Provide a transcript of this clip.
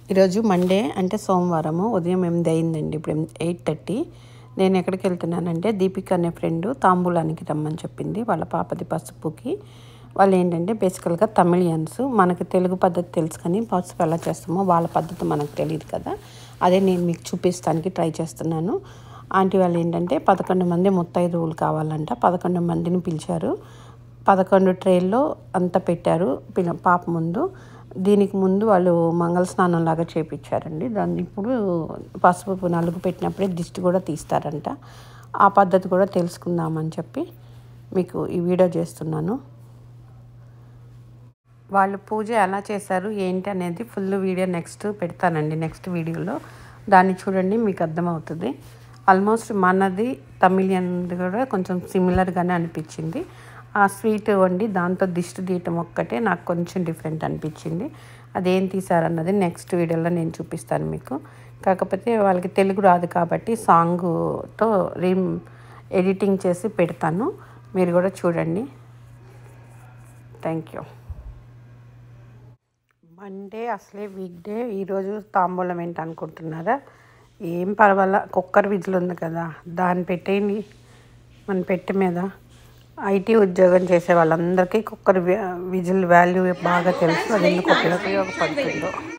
ఈరోజు మండే అంటే సోమవారము ఉదయం ఎనిమిది అయిందండి ఇప్పుడు ఎయిట్ థర్టీ నేను ఎక్కడికి వెళ్తున్నానంటే దీపిక అనే ఫ్రెండ్ తాంబూలానికి రమ్మని చెప్పింది వాళ్ళ పాపది పసుపుకి వాళ్ళు ఏంటంటే బేసికల్గా తమిళియన్స్ మనకి తెలుగు పద్ధతి తెలుసు కానీ పసుపు ఎలా చేస్తామో వాళ్ళ పద్ధతి మనకు తెలియదు కదా అదే నేను మీకు చూపిస్తానికి ట్రై చేస్తున్నాను ఆంటీ వాళ్ళు ఏంటంటే పదకొండు మంది ముత్తైదువులు కావాలంట పదకొండు మందిని పిలిచారు పదకొండు ట్రేల్లో అంతా పెట్టారు పిల్ల పాప ముందు దీనికి ముందు వాళ్ళు మంగళ స్నానం లాగా చేపించారండి దాన్ని ఇప్పుడు పసుపు నలుగు పెట్టినప్పుడే దిష్టి కూడా తీస్తారంట ఆ పద్ధతి కూడా తెలుసుకుందామని చెప్పి మీకు ఈ వీడియో చేస్తున్నాను వాళ్ళు పూజ ఎలా చేశారు ఏంటి అనేది ఫుల్ వీడియో నెక్స్ట్ పెడతానండి నెక్స్ట్ వీడియోలో దాన్ని చూడండి మీకు అర్థమవుతుంది ఆల్మోస్ట్ మనది తమిళియన్ కూడా కొంచెం సిమిలర్గానే అనిపించింది ఆ స్వీట్ వండి దాంతో దిష్టి తీయటం ఒక్కటే నాకు కొంచెం డిఫరెంట్ అనిపించింది అదేం తీసారన్నది నెక్స్ట్ వీడియోలో నేను చూపిస్తాను మీకు కాకపోతే వాళ్ళకి తెలుగు రాదు కాబట్టి సాంగ్తో రీ ఎడిటింగ్ చేసి పెడతాను మీరు కూడా చూడండి థ్యాంక్ యూ మండే అసలే వీక్ డే ఈరోజు తాంబూలం ఏంటి అనుకుంటున్నారా ఏం పర్వాలా కుక్కర్ విజిల్ ఉంది కదా దాన్ని పెట్టేయండి మన పెట్టె మీద ఐటీ ఉద్యోగం చేసే వాళ్ళందరికీ కుక్కర్ విజిల్ వాల్యూ బాగా తెలుసు అది ఎందుకు ఉపయోగపడుతుందో